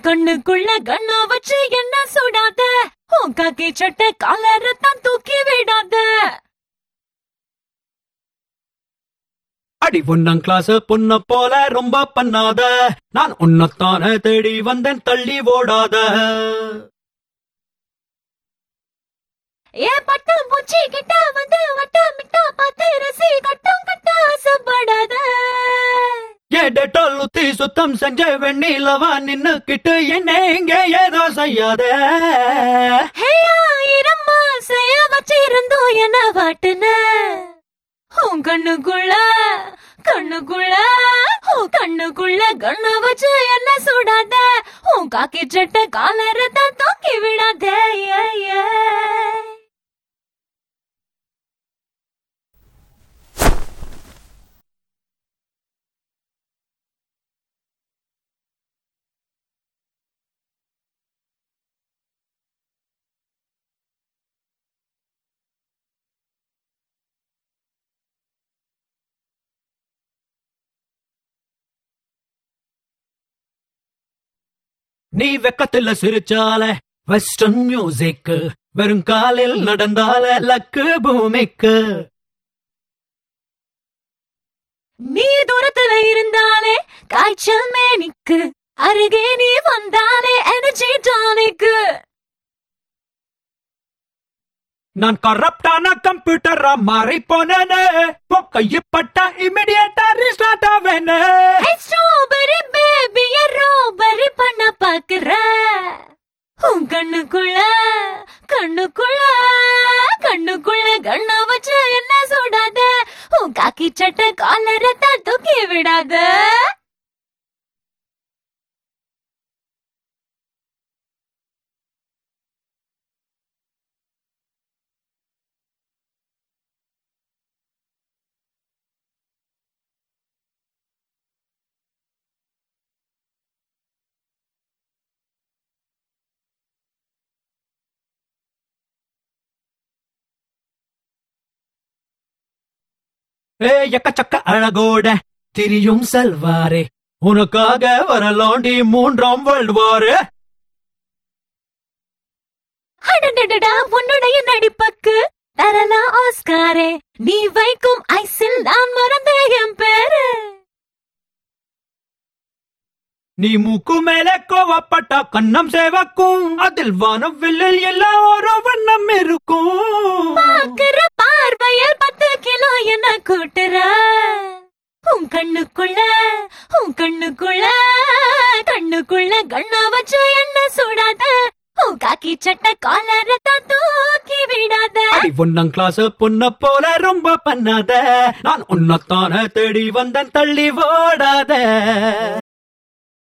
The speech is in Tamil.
கண்ணுக்குள்ள கண்ணா வச்சு என்ன சுடாத உன் காக்கி சட்டை காலர தான் தூக்கி விடாத அடி ஒன்னாம் கிளாஸ் பொண்ண போல ரொம்ப பண்ணாத நான் உன்னத்தான தேடி வந்தேன் தள்ளி ஓடாத ஏ பட்டம் பூச்சி கிட்ட வந்து வட்டம் மிட்டா பார்த்து ரசி கட்டம் கட்ட ஆசைப்படாத ஏ டெட்டால் ஊத்தி சுத்தம் செஞ்ச வெண்ணிலவா நின்னுக்கிட்டு என்ன இங்க ஏதோ செய்யாத ஹே ஆயிரம் ஆசைய வச்சிருந்தோம் என்ன வாட்டுன உன் கண்ணுக்குள்ள கண்ணுக்குள்ள உன் கண்ணுக்குள்ள கண்ணு வச்சு என்ன சுடாத உன் காக்கி சட்டை காலரத்தை தூக்கி விடாத ஏ, ஏ. நீ வெக்கத்துல சிரிச்சால வெஸ்டர்ன் மியூசிக் வெறும் காலில் நடந்தால லக்கு பூமிக்கு நீ தூரத்துல இருந்தாலே காய்ச்சல் மேனிக்கு அருகே நீ வந்தாலே எனர்ஜி டானிக்கு நான் கரப்டான கம்ப்யூட்டரா மாறி போனேனே கையப்பட்ட இமிடியேட்டா ரீஸ்டார்ட் ஆவேனே ஸ்ட்ராபெரி பேபிய ரோபரி பண்ண பாக்குற உன் கண்ணுக்குள்ள கண்ணுக்குள்ள கண்ணுக்குள்ள கண்ணு வச்சு என்ன சுடாத உன் காக்கி சட்டை காலரத்தை தூக்கி விடாத ஏ எக்கச்சக்க அழகோட திரியும் செல்வாரே உனக்காக வரலாண்டி மூன்றாம் வேர்ல்ட் வாரு அடடடடா உன்னுடைய நடிப்புக்கு தரலாம் ஆஸ்காரே நீ வைக்கும் ஐசில் நான் மறந்த என் பேரு நீ மூக்கு மேலே கோவப்பட்ட கண்ணம் சேவக்கும் அதில் வானவில்லில் எல்லாம் ஒரு வண்ணம் இருக்கும் பாக்குற பார்வையில் பத்து கிலோ என்ன கூட்டுற உன் கண்ணுக்குள்ள உன் கண்ணுக்குள்ள கண்ணுக்குள்ள கண்ணு வச்சு என்ன சுடாத உன் காக்கி சட்டை காலரத்தை தூக்கி விடாத அடி ஒன்னாம் கிளாஸ் பொண்ண போல ரொம்ப பண்ணாத நான் உன்னத்தான தேடி வந்தேன் தள்ளி ஓடாத